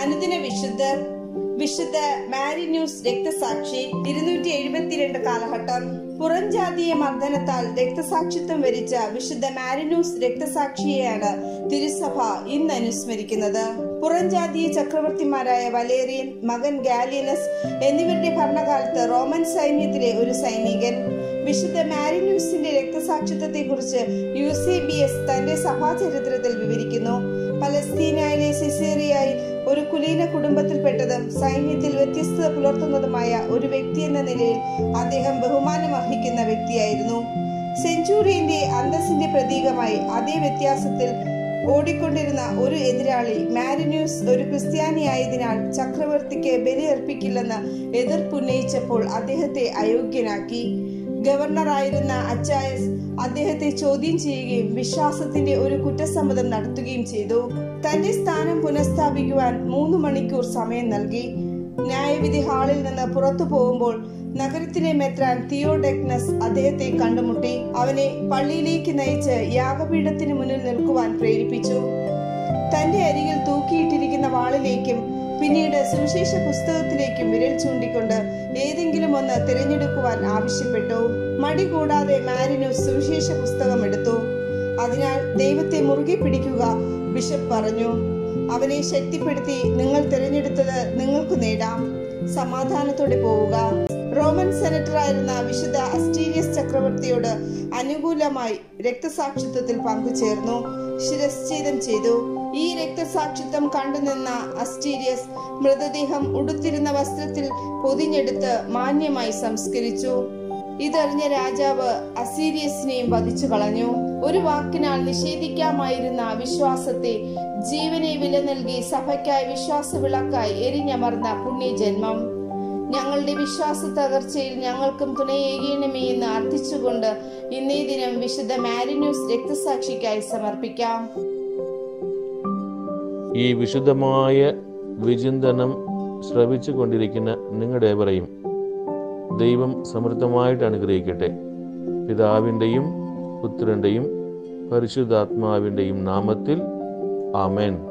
അനുദിന വിശുദ്ധർ വിശുദ്ധ മാരിന്യൂസ് രക്തസാക്ഷി ഇരുന്നൂറ്റി എഴുപത്തിരണ്ട് കാലഘട്ടം പുറംജാതീയ മർദ്ദനത്താൽ രക്തസാക്ഷിത്വം വരിച്ച വിശുദ്ധ മാരിന്യൂസ് രക്തസാക്ഷിയെയാണ് തിരുസഭ ഇന്ന് അനുസ്മരിക്കുന്നത് പുറംജാതീയ ചക്രവർത്തിമാരായ വലേറിയൻ മകൻ ഗാലിയനസ് എന്നിവരുടെ ഭരണകാലത്ത് റോമൻ സൈന്യത്തിലെ ഒരു സൈനികൻ വിശുദ്ധ മാരിന്യൂസിന്റെ രക്തസാക്ഷിത്വത്തെക്കുറിച്ച് യുസേബിയസ് തന്റെ സഭാചരിത്രത്തിൽ വിവരിക്കുന്നു പലസ്തീനയിലെ സിസേറിയായി ഒരു കുലീന കുടുംബത്തിൽപ്പെട്ടതും സൈന്യത്തിൽ വ്യത്യസ്തത പുലർത്തുന്നതുമായ ഒരു വ്യക്തി എന്ന നിലയിൽ അദ്ദേഹം ബഹുമാനം അർഹിക്കുന്ന വ്യക്തിയായിരുന്നു സെഞ്ചൂറിയന്റെ അന്തസ്സിന്റെ പ്രതീകമായി അതേ വ്യത്യാസത്തിൽ ഓടിക്കൊണ്ടിരുന്ന ഒരു എതിരാളി മാരിന്യൂസ് ഒരു ക്രിസ്ത്യാനിയായതിനാൽ ചക്രവർത്തിക്ക് ബലിയർപ്പിക്കില്ലെന്ന് എതിർപ്പുന്നയിച്ചപ്പോൾ അദ്ദേഹത്തെ അയോഗ്യനാക്കി ഗവർണറായിരുന്ന അച്ചായസ് അദ്ദേഹത്തെ ചോദ്യം ചെയ്യുകയും വിശ്വാസത്തിന്റെ ഒരു കുറ്റസമ്മതം നടത്തുകയും ചെയ്തു തന്റെ സ്ഥാനം പുനഃസ്ഥാപിക്കുവാൻ മൂന്ന് മണിക്കൂർ സമയം നൽകി ന്യായവിധി ഹാളിൽ നിന്ന് പുറത്തു പോകുമ്പോൾ നഗരത്തിലെ മെത്രാൻ തിയോഡെക്നസ് അദ്ദേഹത്തെ കണ്ടുമുട്ടി അവനെ പള്ളിയിലേക്ക് നയിച്ച് യാഗപീഠത്തിന് മുന്നിൽ നിൽക്കുവാൻ പ്രേരിപ്പിച്ചു തന്റെ അരികിൽ തൂക്കിയിട്ടിരിക്കുന്ന വാളിലേക്കും പിന്നീട് സുവിശേഷ പുസ്തകത്തിലേക്കും വിരൽ ചൂണ്ടിക്കൊണ്ട് ഏതെങ്കിലും ഒന്ന് തിരഞ്ഞെടുക്കുവാൻ ആവശ്യപ്പെട്ടു മടി കൂടാതെ മാരിനൂസ് സുവിശേഷ പുസ്തകം എടുത്തു അതിനാൽ ദൈവത്തെ മുറുകെ പിടിക്കുക ബിഷപ്പ് പറഞ്ഞു അവനെ ശക്തിപ്പെടുത്തി നിങ്ങൾ തിരഞ്ഞെടുത്തത് നിങ്ങൾക്ക് നേടാം സമാധാനത്തോടെ പോവുക റോമൻ സെനറ്ററായിരുന്ന വിശുദ്ധ അസ്റ്റീരിയസ് ചക്രവർത്തിയോട് അനുകൂലമായി രക്തസാക്ഷിത്വത്തിൽ പങ്കുചേർന്നു ശിരശ്ഛേദം ചെയ്തു ഈ രക്തസാക്ഷിത്വം കണ്ടുനിന്ന അസ്റ്റീരിയസ് മൃതദേഹം ഉടുത്തിരുന്ന വസ്ത്രത്തിൽ പൊതിഞ്ഞെടുത്ത് മാന്യമായി സംസ്കരിച്ചു ഇതറിഞ്ഞ രാജാവ് അസീരിയസിനെയും വധിച്ചു കളഞ്ഞു ഒരു വാക്കിനാൽ നിഷേധിക്കാമായിരുന്ന വിശ്വാസത്തെ ജീവനെ വില നൽകി സഭയ്ക്കായി വിശ്വാസ വിളക്കായി എരിഞ്ഞമർന്ന പുണ്യജന്മം ഞങ്ങളുടെ വിശ്വാസ തകർച്ചയിൽ ഞങ്ങൾക്കും തുണയേകണമേ എന്ന് അർത്ഥിച്ചുകൊണ്ട് ഇന്നേ ദിനം വിശുദ്ധ മാരിന്യൂസ് രക്തസാക്ഷിക്കായി സമർപ്പിക്കാം ഈ വിശുദ്ധമായ വിചിന്തനം ശ്രവിച്ചു കൊണ്ടിരിക്കുന്ന നിങ്ങളുടേവരെയും ദൈവം സമൃദ്ധമായിട്ട് അനുഗ്രഹിക്കട്ടെ പിതാവിൻ്റെയും പുത്രൻ്റെയും പരിശുദ്ധാത്മാവിൻ്റെയും നാമത്തിൽ ആമേൻ